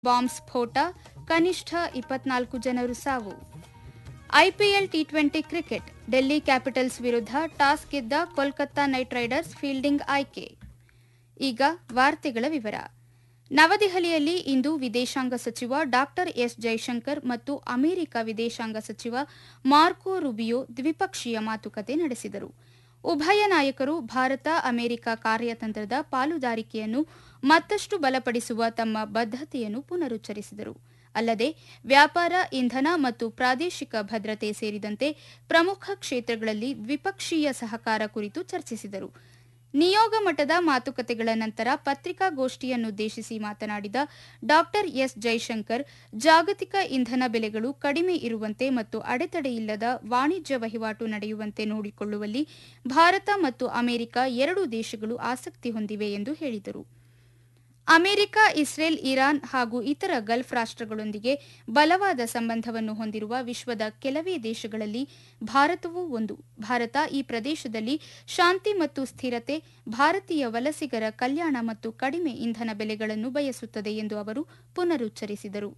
bomb ಸ್ಫೋಟ ಕನಿಷ್ಠ ಇಪ್ಪತ್ನಾಲ್ಕು ಜನರು ಸಾವು IPL T twenty cricket Delhi capitals ವಿರುದ್ಧ ಟಾಸ್ ಗೆದ್ದ ಕೋಲ್ಕತ್ತಾ ನೈಟ್ ರೈಡರ್ಸ್ ಫೀಲ್ಡಿಂಗ್ ಆಯ್ಕೆ ಈಗ ವಾರ್ತೆಗಳ ವಿವರ ನವದೆಹಲಿಯಲ್ಲಿ ಇಂದು ವಿದೇಶಾಂಗ ಸಚಿವ ಡಾಕ್ಟರ್ ಎಸ್ ಜೈಶಂಕರ್ ಮತ್ತು ಅಮೆರಿಕ ವಿದೇಶಾಂಗ ಸಚಿವ ಮಾರ್ಕೊ ರುಬಿಯೋ ದ್ವಿಪಕ್ಷೀಯ ಮಾತುಕತೆ ನಡೆಸಿದರು ಉಭಯ ನಾಯಕರು ಭಾರತ ಅಮೆರಿಕ ಕಾರ್ಯತಂತ್ರದ ಪಾಲುದಾರಿಕೆಯನ್ನು ಮತ್ತಷ್ಟು ಬಲಪಡಿಸುವ ತಮ್ಮ ಬದ್ಧತೆಯನ್ನು ಪುನರುಚ್ಚರಿಸಿದರು ಅಲ್ಲದೆ ವ್ಯಾಪಾರ ಇಂಧನ ಮತ್ತು ಪ್ರಾದೇಶಿಕ ಭದ್ರತೆ ಸೇರಿದಂತೆ ಪ್ರಮುಖ ಕ್ಷೇತ್ರಗಳಲ್ಲಿ ದ್ವಿಪಕ್ಷೀಯ ಸಹಕಾರ ಕುರಿತು ಚರ್ಚಿಸಿದರು ನಿಯೋಗ ಮಟ್ಟದ ಮಾತುಕತೆಗಳ ನಂತರ ಪತ್ರಿಕಾಗೋಷ್ಠಿಯನ್ನುದ್ದೇಶಿಸಿ ಮಾತನಾಡಿದ ಡಾಕ್ಟರ್ ಎಸ್ ಜೈಶಂಕರ್ ಜಾಗತಿಕ ಇಂಧನ ಬೆಲೆಗಳು ಕಡಿಮೆ ಇರುವಂತೆ ಮತ್ತು ಅಡೆತಡೆಯಿಲ್ಲದ ವಾಣಿಜ್ಯ ವಹಿವಾಟು ನಡೆಯುವಂತೆ ನೋಡಿಕೊಳ್ಳುವಲ್ಲಿ ಭಾರತ ಮತ್ತು ಅಮೆರಿಕ ಎರಡೂ ದೇಶಗಳು ಆಸಕ್ತಿ ಹೊಂದಿವೆ ಎಂದು ಹೇಳಿದರು ಅಮೆರಿಕ ಇಸ್ರೇಲ್ ಇರಾನ್ ಹಾಗೂ ಇತರ ಗಲ್ಫ್ ರಾಷ್ಟ್ರಗಳೊಂದಿಗೆ ಬಲವಾದ ಸಂಬಂಧವನ್ನು ಹೊಂದಿರುವ ವಿಶ್ವದ ಕೆಲವೇ ದೇಶಗಳಲ್ಲಿ ಭಾರತವೂ ಒಂದು ಭಾರತ ಈ ಪ್ರದೇಶದಲ್ಲಿ ಶಾಂತಿ ಮತ್ತು ಸ್ಥಿರತೆ ಭಾರತೀಯ ವಲಸಿಗರ ಕಲ್ಯಾಣ ಮತ್ತು ಕಡಿಮೆ ಇಂಧನ ಬೆಲೆಗಳನ್ನು ಬಯಸುತ್ತದೆ ಎಂದು ಅವರು ಪುನರುಚ್ಚರಿಸಿದರು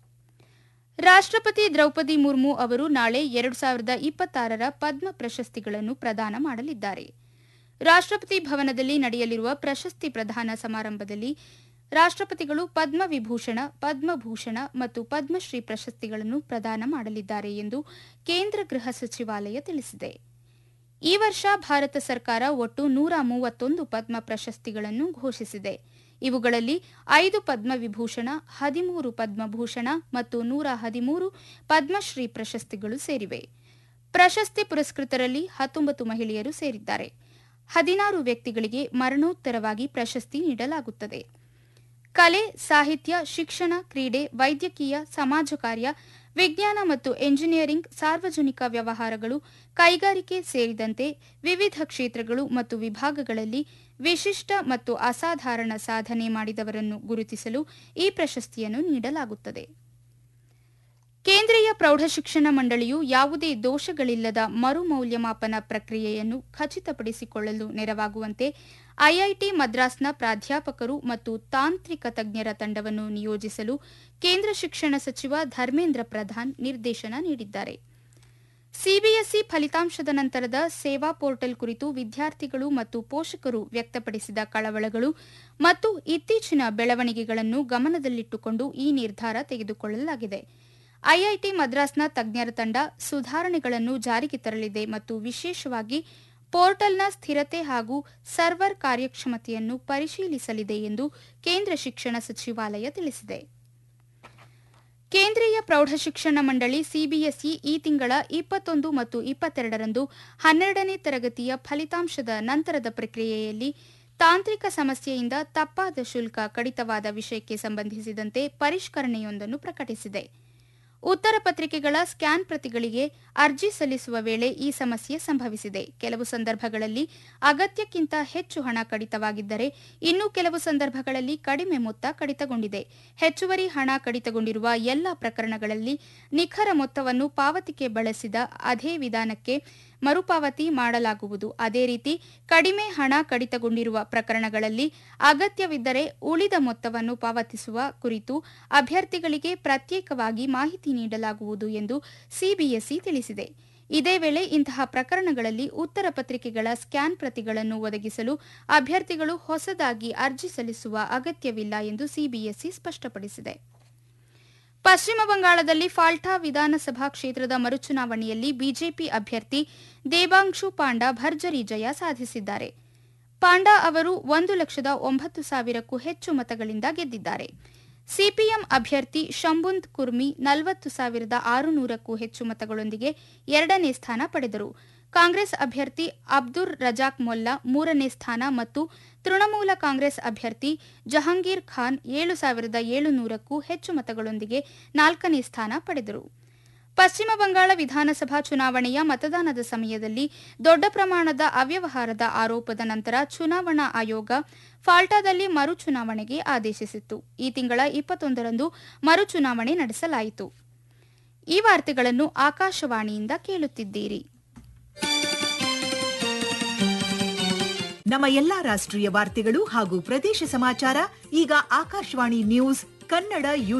ರಾಷ್ಟ್ರಪತಿ ದ್ರೌಪದಿ ಮುರ್ಮು ಅವರು ನಾಳೆ ಎರಡು ಸಾವಿರದ ಇಪ್ಪತ್ತಾರರ ಪದ್ಮ ಪ್ರಶಸ್ತಿಗಳನ್ನು ಪ್ರದಾನ ಮಾಡಲಿದ್ದಾರೆ ರಾಷ್ಟ್ರಪತಿ ಭವನದಲ್ಲಿ ನಡೆಯಲಿರುವ ಪ್ರಶಸ್ತಿ ಪ್ರದಾನ ಸಮಾರಂಭದಲ್ಲಿ ರಾಷ್ಟ್ರಪತಿಗಳು ಪದ್ಮವಿಭೂಷಣ ಪದ್ಮಭೂಷಣ ಮತ್ತು ಪದ್ಮಶ್ರೀ ಪ್ರಶಸ್ತಿಗಳನ್ನು ಪ್ರದಾನ ಮಾಡಲಿದ್ದಾರೆ ಎಂದು ಕೇಂದ್ರ ಗೃಹ ಸಚಿವಾಲಯ ತಿಳಿಸಿದೆ ಈ ವರ್ಷ ಭಾರತ ಸರ್ಕಾರ ಒಟ್ಟು ನೂರ ಮೂವತ್ತೊಂದು ಪದ್ಮ ಪ್ರಶಸ್ತಿಗಳನ್ನು ಘೋಷಿಸಿದೆ ಇವುಗಳಲ್ಲಿ ಐದು ಪದ್ಮವಿಭೂಷಣ ಹದಿಮೂರು ಪದ್ಮಭೂಷಣ ಮತ್ತು ನೂರ ಹದಿಮೂರು ಪದ್ಮಶ್ರೀ ಪ್ರಶಸ್ತಿಗಳು ಸೇರಿವೆ ಪ್ರಶಸ್ತಿ ಪುರಸ್ಕೃತರಲ್ಲಿ ಹತ್ತೊಂಬತ್ತು ಮಹಿಳೆಯರು ಸೇರಿದ್ದಾರೆ ಹದಿನಾರು ವ್ಯಕ್ತಿಗಳಿಗೆ ಮರಣೋತ್ತರವಾಗಿ ಪ್ರಶಸ್ತಿ ನೀಡಲಾಗುತ್ತದೆ ಕಲೆ ಸಾಹಿತ್ಯ ಶಿಕ್ಷಣ ಕ್ರೀಡೆ ವೈದ್ಯಕೀಯ ಸಮಾಜ ಕಾರ್ಯ ವಿಜ್ಞಾನ ಮತ್ತು ಎಂಜಿನಿಯರಿಂಗ್ ಸಾರ್ವಜನಿಕ ವ್ಯವಹಾರಗಳು ಕೈಗಾರಿಕೆ ಸೇರಿದಂತೆ ವಿವಿಧ ಕ್ಷೇತ್ರಗಳು ಮತ್ತು ವಿಭಾಗಗಳಲ್ಲಿ ವಿಶಿಷ್ಟ ಮತ್ತು ಅಸಾಧಾರಣ ಸಾಧನೆ ಮಾಡಿದವರನ್ನು ಗುರುತಿಸಲು ಈ ಪ್ರಶಸ್ತಿಯನ್ನು ನೀಡಲಾಗುತ್ತದೆ ಕೇಂದ್ರೀಯ ಪ್ರೌಢಶಿಕ್ಷಣ ಮಂಡಳಿಯು ಯಾವುದೇ ದೋಷಗಳಿಲ್ಲದ ಮರುಮೌಲ್ಯಮಾಪನ ಪ್ರಕ್ರಿಯೆಯನ್ನು ಖಚಿತಪಡಿಸಿಕೊಳ್ಳಲು ನೆರವಾಗುವಂತೆ ಐಐಟಿ ಮದ್ರಾಸ್ನ ಪ್ರಾಧ್ಯಾಪಕರು ಮತ್ತು ತಾಂತ್ರಿಕ ತಜ್ಞರ ತಂಡವನ್ನು ನಿಯೋಜಿಸಲು ಕೇಂದ್ರ ಶಿಕ್ಷಣ ಸಚಿವ ಧರ್ಮೇಂದ್ರ ಪ್ರಧಾನ್ ನಿರ್ದೇಶನ ನೀಡಿದ್ದಾರೆ ಸಿಬಿಎಸ್ಇ ಫಲಿತಾಂಶದ ನಂತರದ ಸೇವಾ ಪೋರ್ಟಲ್ ಕುರಿತು ವಿದ್ಯಾರ್ಥಿಗಳು ಮತ್ತು ಪೋಷಕರು ವ್ಯಕ್ತಪಡಿಸಿದ ಕಳವಳಗಳು ಮತ್ತು ಇತ್ತೀಚಿನ ಬೆಳವಣಿಗೆಗಳನ್ನು ಗಮನದಲ್ಲಿಟ್ಟುಕೊಂಡು ಈ ನಿರ್ಧಾರ ತೆಗೆದುಕೊಳ್ಳಲಾಗಿದೆ ಐಐಟಿ ಮದ್ರಾಸ್ನ ತಜ್ಞರ ತಂಡ ಸುಧಾರಣೆಗಳನ್ನು ಜಾರಿಗೆ ತರಲಿದೆ ಮತ್ತು ವಿಶೇಷವಾಗಿ ಪೋರ್ಟಲ್ನ ಸ್ಥಿರತೆ ಹಾಗೂ ಸರ್ವರ್ ಕಾರ್ಯಕ್ಷಮತೆಯನ್ನು ಪರಿಶೀಲಿಸಲಿದೆ ಎಂದು ಕೇಂದ್ರ ಶಿಕ್ಷಣ ಸಚಿವಾಲಯ ತಿಳಿಸಿದೆ ಕೇಂದ್ರೀಯ ಪ್ರೌಢಶಿಕ್ಷಣ ಮಂಡಳಿ ಸಿಬಿಎಸ್ಇ ಈ ತಿಂಗಳ ಇಪ್ಪತ್ತೊಂದು ಮತ್ತು ಇಪ್ಪತ್ತೆರಡರಂದು ಹನ್ನೆರಡನೇ ತರಗತಿಯ ಫಲಿತಾಂಶದ ನಂತರದ ಪ್ರಕ್ರಿಯೆಯಲ್ಲಿ ತಾಂತ್ರಿಕ ಸಮಸ್ಯೆಯಿಂದ ತಪ್ಪಾದ ಶುಲ್ಕ ಕಡಿತವಾದ ವಿಷಯಕ್ಕೆ ಸಂಬಂಧಿಸಿದಂತೆ ಪರಿಷ್ಕರಣೆಯೊಂದನ್ನು ಪ್ರಕಟಿಸಿದೆ ಉತ್ತರ ಪತ್ರಿಕೆಗಳ ಸ್ಕ್ಯಾನ್ ಪ್ರತಿಗಳಿಗೆ ಅರ್ಜಿ ಸಲ್ಲಿಸುವ ವೇಳೆ ಈ ಸಮಸ್ಯೆ ಸಂಭವಿಸಿದೆ ಕೆಲವು ಸಂದರ್ಭಗಳಲ್ಲಿ ಅಗತ್ಯಕ್ಕಿಂತ ಹೆಚ್ಚು ಹಣ ಕಡಿತವಾಗಿದ್ದರೆ ಇನ್ನು ಕೆಲವು ಸಂದರ್ಭಗಳಲ್ಲಿ ಕಡಿಮೆ ಮೊತ್ತ ಕಡಿತಗೊಂಡಿದೆ ಹೆಚ್ಚುವರಿ ಹಣ ಕಡಿತಗೊಂಡಿರುವ ಎಲ್ಲ ಪ್ರಕರಣಗಳಲ್ಲಿ ನಿಖರ ಮೊತ್ತವನ್ನು ಪಾವತಿಗೆ ಬಳಸಿದ ಅದೇ ವಿಧಾನಕ್ಕೆ ಮರುಪಾವತಿ ಮಾಡಲಾಗುವುದು ಅದೇ ರೀತಿ ಕಡಿಮೆ ಹಣ ಕಡಿತಗೊಂಡಿರುವ ಪ್ರಕರಣಗಳಲ್ಲಿ ಅಗತ್ಯವಿದ್ದರೆ ಉಳಿದ ಮೊತ್ತವನ್ನು ಪಾವತಿಸುವ ಕುರಿತು ಅಭ್ಯರ್ಥಿಗಳಿಗೆ ಪ್ರತ್ಯೇಕವಾಗಿ ಮಾಹಿತಿ ನೀಡಲಾಗುವುದು ಎಂದು ಸಿಬಿಎಸ್ಇ ತಿಳಿಸಿದೆ ಇದೇ ವೇಳೆ ಇಂತಹ ಪ್ರಕರಣಗಳಲ್ಲಿ ಉತ್ತರ ಪತ್ರಿಕೆಗಳ ಸ್ಕ್ಯಾನ್ ಪ್ರತಿಗಳನ್ನು ಒದಗಿಸಲು ಅಭ್ಯರ್ಥಿಗಳು ಹೊಸದಾಗಿ ಅರ್ಜಿ ಸಲ್ಲಿಸುವ ಅಗತ್ಯವಿಲ್ಲ ಎಂದು ಸಿಬಿಎಸ್ಇ ಸ್ಪಷ್ಟಪಡಿಸಿದೆ ಪಶ್ಚಿಮ ಬಂಗಾಳದಲ್ಲಿ ಫಾಲ್ಟಾ ವಿಧಾನಸಭಾ ಕ್ಷೇತ್ರದ ಮರುಚುನಾವಣೆಯಲ್ಲಿ ಬಿಜೆಪಿ ಅಭ್ಯರ್ಥಿ ದೇಬಾಂಶು ಪಾಂಡಾ ಭರ್ಜರಿ ಜಯ ಸಾಧಿಸಿದ್ದಾರೆ ಪಾಂಡಾ ಅವರು ಒಂದು ಲಕ್ಷದ ಒಂಬತ್ತು ಸಾವಿರಕ್ಕೂ ಹೆಚ್ಚು ಮತಗಳಿಂದ ಗೆದ್ದಿದ್ದಾರೆ ಸಿಪಿಎಂ ಅಭ್ಯರ್ಥಿ ಶಂಬುಂದ್ ಕುರ್ಮಿ ನಲವತ್ತು ಸಾವಿರದ ಆರುನೂರಕ್ಕೂ ಹೆಚ್ಚು ಮತಗಳೊಂದಿಗೆ ಎರಡನೇ ಸ್ಥಾನ ಪಡೆದರು ಕಾಂಗ್ರೆಸ್ ಅಭ್ಯರ್ಥಿ ಅಬ್ದುರ್ ರಜಾಕ್ ಮೊಲ್ಲಾ ಮೂರನೇ ಸ್ಥಾನ ಮತ್ತು ತೃಣಮೂಲ ಕಾಂಗ್ರೆಸ್ ಅಭ್ಯರ್ಥಿ ಜಹಾಂಗೀರ್ ಖಾನ್ ಏಳು ಸಾವಿರದ ಏಳುನೂರಕ್ಕೂ ಹೆಚ್ಚು ಮತಗಳೊಂದಿಗೆ ನಾಲ್ಕನೇ ಸ್ಥಾನ ಪಡೆದರು ಪಶ್ಚಿಮ ಬಂಗಾಳ ವಿಧಾನಸಭಾ ಚುನಾವಣೆಯ ಮತದಾನದ ಸಮಯದಲ್ಲಿ ದೊಡ್ಡ ಪ್ರಮಾಣದ ಅವ್ಯವಹಾರದ ಆರೋಪದ ನಂತರ ಚುನಾವಣಾ ಆಯೋಗ ಫಾಲ್ಟಾದಲ್ಲಿ ಮರು ಚುನಾವಣೆಗೆ ಆದೇಶಿಸಿತ್ತು ಈ ತಿಂಗಳ ಇಪ್ಪತ್ತೊಂದರಂದು ಮರು ಚುನಾವಣೆ ನಡೆಸಲಾಯಿತು ಈ ವಾರ್ತೆಗಳನ್ನು ಆಕಾಶವಾಣಿಯಿಂದ ಕೇಳುತ್ತಿದ್ದೀರಿ ನಮ್ಮ ಎಲ್ಲಾ ರಾಷ್ಟ್ರೀಯ ವಾರ್ತೆಗಳು ಹಾಗೂ ಪ್ರದೇಶ ಸಮಾಚಾರ ಈಗ ಆಕಾಶವಾಣಿ ನ್ಯೂಸ್ ಕನ್ನಡ